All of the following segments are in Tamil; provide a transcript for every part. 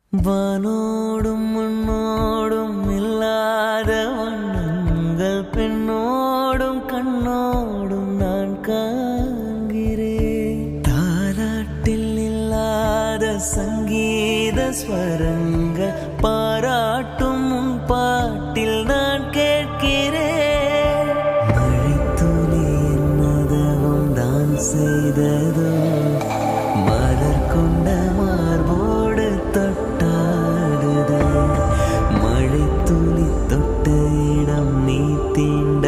வானோடும் மண்ணோடும் இல்லாத வண்ணங்கள் பெண்ணோடும் கண்ணோடும் நான் காண்கிறேன் தாலாட்டில் இல்லாத சங்கீத ஸ்வரங்கள் பாராட்டும் உன் பாட்டில் நான் கேட்கிறேன் மழைத்துளி என்னதவும் தான் செய்ததோ மலர் கொண்ட மார்போடு தொட்டாடுதே மழை துளி தொட்ட இடம் நீ தீண்ட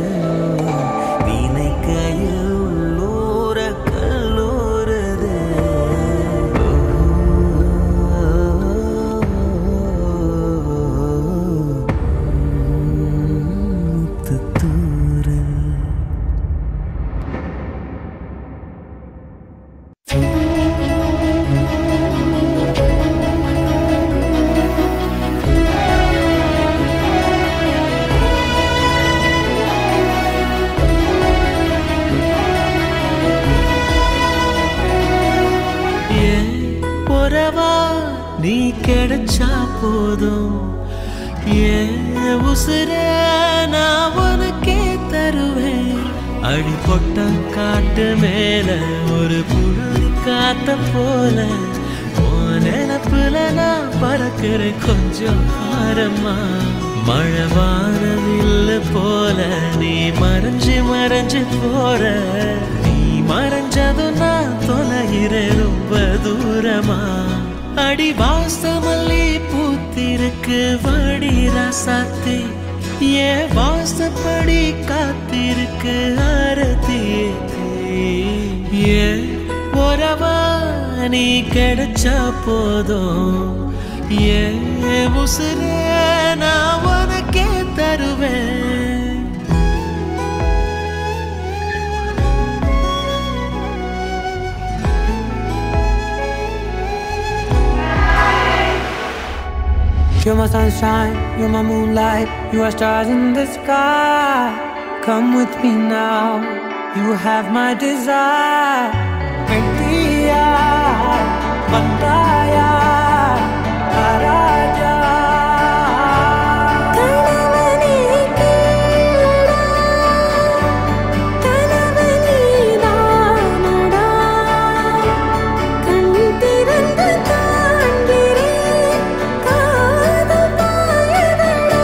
வீணை கையில் உள்ளூர கல்லூரதே முத்துத்தூரல் ஏன் உறவா நீ கிடைச்சா போதும் ஏன் உசுர நான் உனக்கே தருவேன் அடிபொட்ட காட்டு மேல ஒரு புழுதி காத்த போல உன் நினப்புல நான் பறக்கிறேன் கொஞ்சம் ஆரமா மழை வானவில்ல போல நீ மறைஞ்சு மறைஞ்சு போற நீ மறைஞ்சதும் நான் தொலைகிறேன் ரொம்ப தூரமா அடி வாசமல்லி பூத்திருக்கு வாடி ராசாத்தி ஏ வாசப்படி காத்திருக்கு ஆரத்தி ஏ உறவா நீ கிடைச்சா போதும் ஏ உசுர நான் உனக்கே தருவேன் You're my sunshine, you're my moonlight, you are stars in the sky. Come with me now, you have my desire. India, Mandaya, Araja. கணவனே கேளடா கணவனே நானடா கண் திறந்து காண்கிறேன் காதல் பாயதடா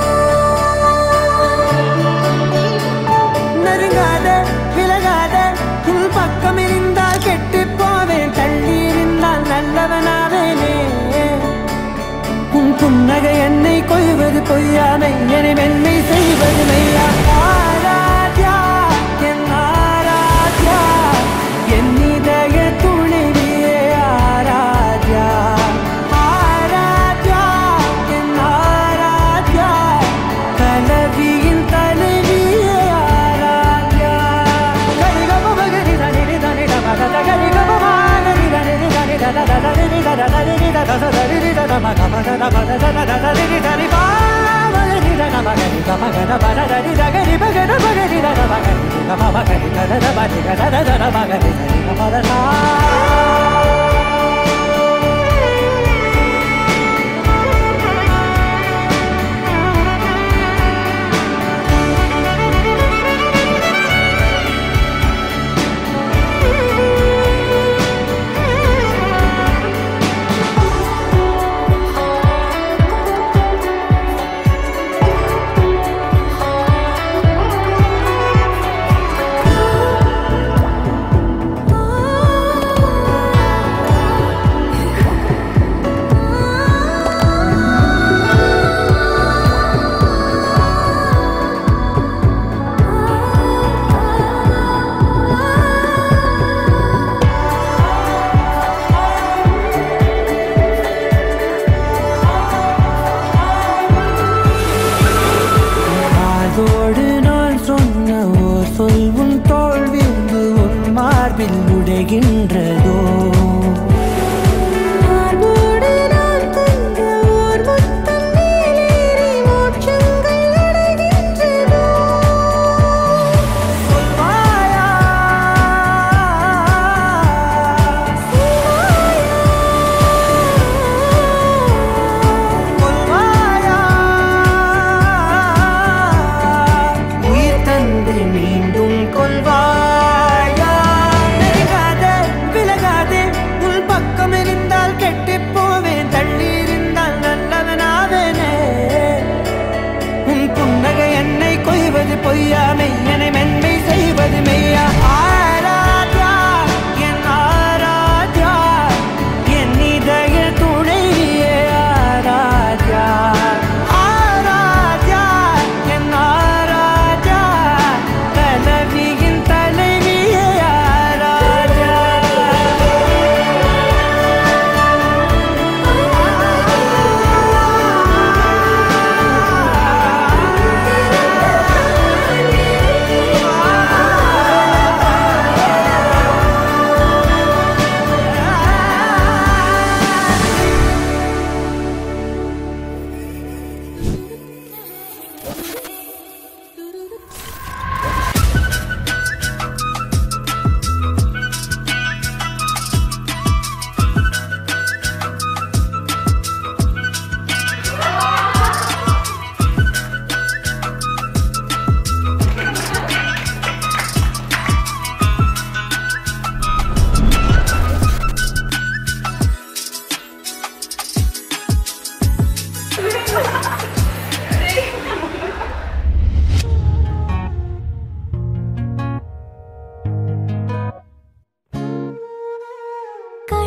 நெருங்காத விலகாத உன் பக்கம் இருந்தால் கெட்டு போவேன் தள்ளி இருந்தால் நல்லவனாவேனே உன் புன்னகை என்னை கொய்வது பொய்யாமை என்னை மென்மை செய்வது மெய்யா ஆராத்யா என் ஆராத்யா என் இதய துணைவியே ஆராத்யா ஆராத்யா என் ஆராத்யா கலவியின் தலைவியே ஆராத்யா கரிகம மகரி தனிரி தனிட மகத கரிகம மகரி தனிரி தனிட தனிரி தனிரி தனிரி தமக மகத மகத தனிரி தனி பாமகரி தன மகரி தமகத பரதரி தகரி மகத மகரி தன மகரி தம மகரி தன மகரி தன தன மகரி தனி மகதா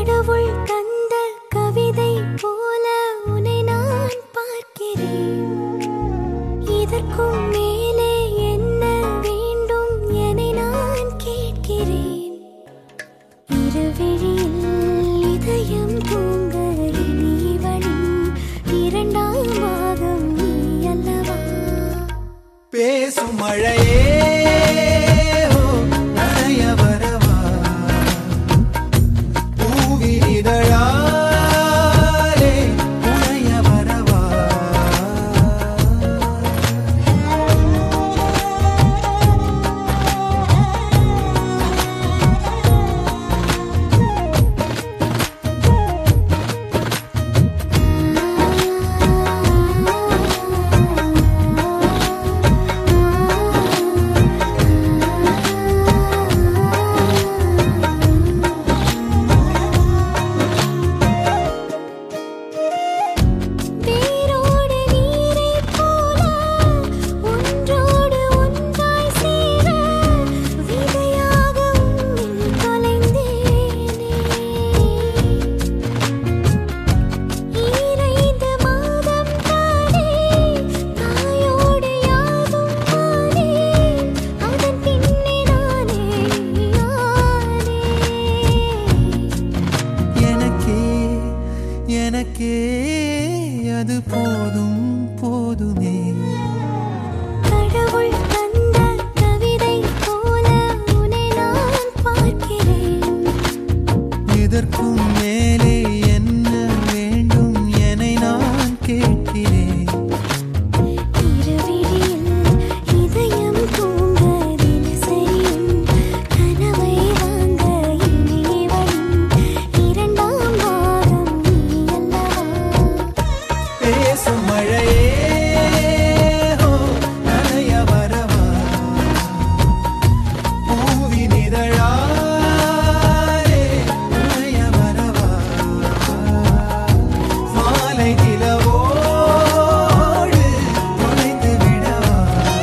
கடவுள் தந்த கவிதை போல உன்னை நான் பார்க்கிறேன் இதற்கும் மேலே என்ன வேண்டும் என நான் கேட்கிறேன் இருவிழியில் இதயம் தூங்க இனி இவளின் இரண்டாம் பாகம் நீ அல்லவா பேசும் மழையே ஓ, நனைய வரவா பூவின் இதழாலே புனைய வரவா வேரோடு நீரைப் போல ஒன்றோடு ஒன்றாய் சேர விதையாக உன்னில் தொலைந்தேனே ஈரைந்து மாதம் தானே தாயோடு யாதும் ஆனேன் அதன் பின்னே நானே ஆனேன் எனக்கே எனக்கே அது போதும் போதுமே கடவுள் தந்த கவிதை போல உன்னை நான் பார்க்கிறேன் இதற்கும் மேலே என்ன வேண்டும் என நான் கேட்கிறேன் இருவிழியில் இதயம் தூங்க தினசரியும் கனவை வாங்க இனி வரும் இரண்டாம் பாகம் நீ அல்லவா பேசும் மழையே ஓ, நனைய வரவா பூவின் இதழாலே புனைய வரவா மாலை நிலவோடு தொலைந்து விடவா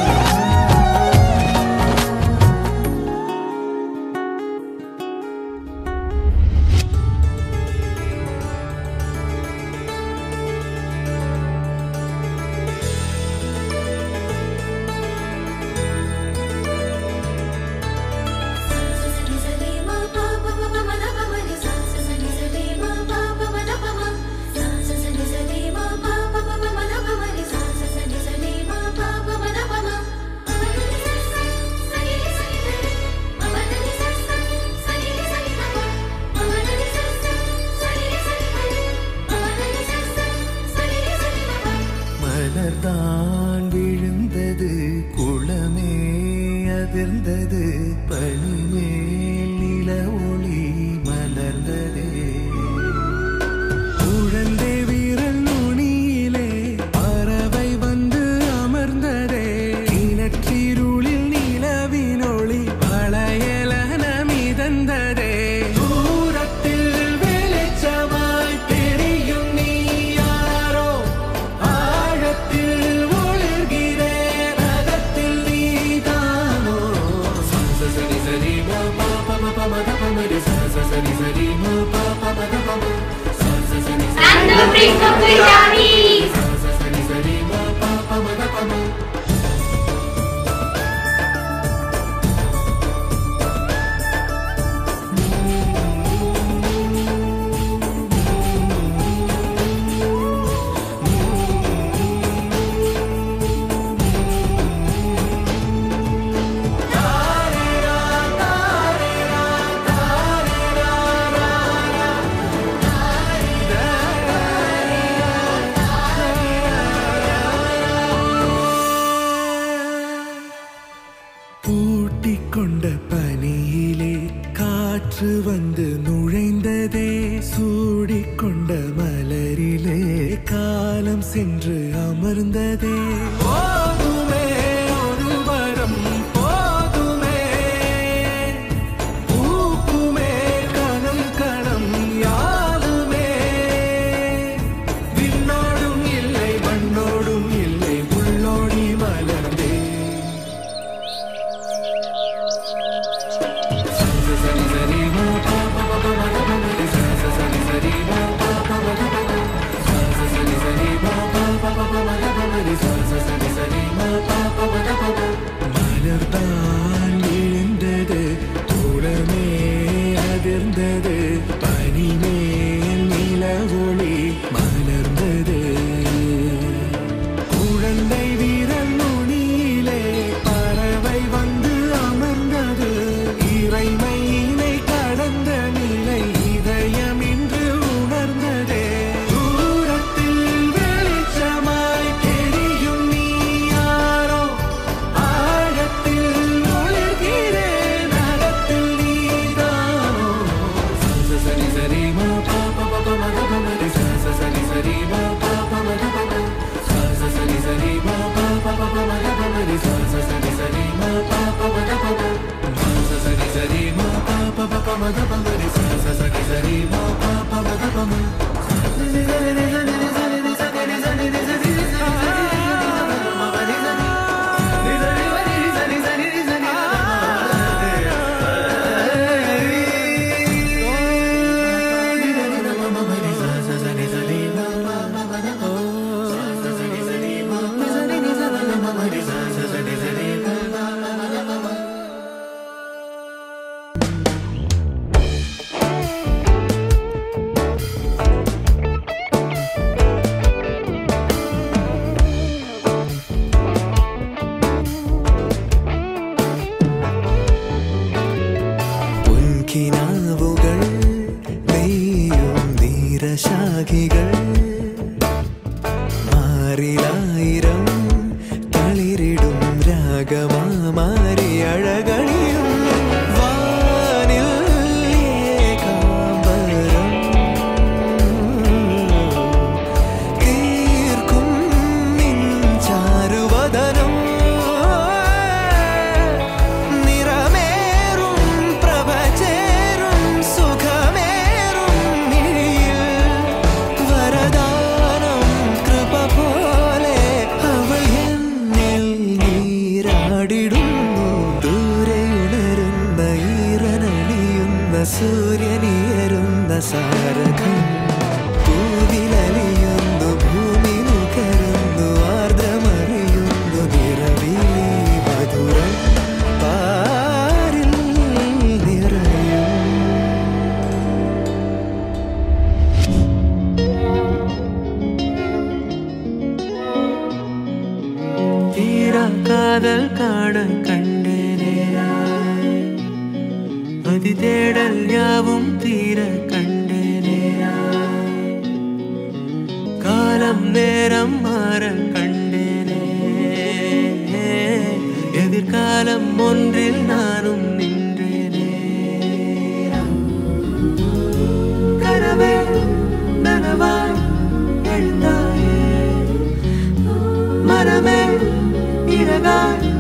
மலர்தான் விழுந்தது குளமே அதிர்ந்தது பனிமேல் நில ஒளி மலர்ந்ததே குழந்தை வீரல் நுனியிலே பறவை வந்து அமர்ந்ததே கிணற்றிருளில் நிலவினொளி பழையலன மிதந்ததே தூரத்தில் வெளிச்சமாய் தெரியும் நீ யாரோ ஆழத்தில் ஒளிர்கிற ரகத்தில் நீதானோ சரி சரி ம ப ப ம ப ம த ப ம ரி ச ச சரி சரி ம ப ப ம த ப ம ச ச சரி சரி And the break of Vietnamese. ச ச சரி சரி ம ப ப ம த ப ம பூட்டிக்கொண்ட பனியிலே காற்று வந்து நுழைந்ததே சூடிக்கொண்ட மலரிலே காலம் சென்று அமர்ந்ததே போதுமே ஒரு வரம் போதுமே பூக்குமே கணம் கணம் யாருமே விண்ணோடும் இல்லை மண்ணோடும் இல்லை உள்ளோடி மலர்ந்தே சரி சரி ம ப ப ப ப ம த ப ம ரி ச ச പൊൻകിനാവുകൾ നെയ്യും നീരശാഖികൾ മാറിലായിരം തളിരിടും രാഗമാരി അഴകണിയും വാനിൽ ഏകാംബരം തീർക്കും നിൻ ചാരുവദനം നിറമേറും പ്രഭചേരും സുഖമേറും മിഴിയിൽ വരദാനം കൃപ പോലെ അവൾ എന്നിൽ നീരാടിടുന്നു ദൂരെയുണരുന്ന ഈറനണിയുന്ന സൂര്യനിയരുന്ന സാരകം പൂവിലലിയുന്നു ഭൂമി നുകരുന്നു ആർദ്രമറിയുന്നു നിറവിലി മധുരം പാരിൽ നിറയും தீரா காதல் காண கண்டேனே மதி தேடல் யாவும் தீர கண்டேனே காலம் நேரம் மாற கண்டேனே எதிர்காலம் ஒன்றில் நானும் நின்றேனே கனவே நனவாய் எழுந்தாயே மனமே இறகாய்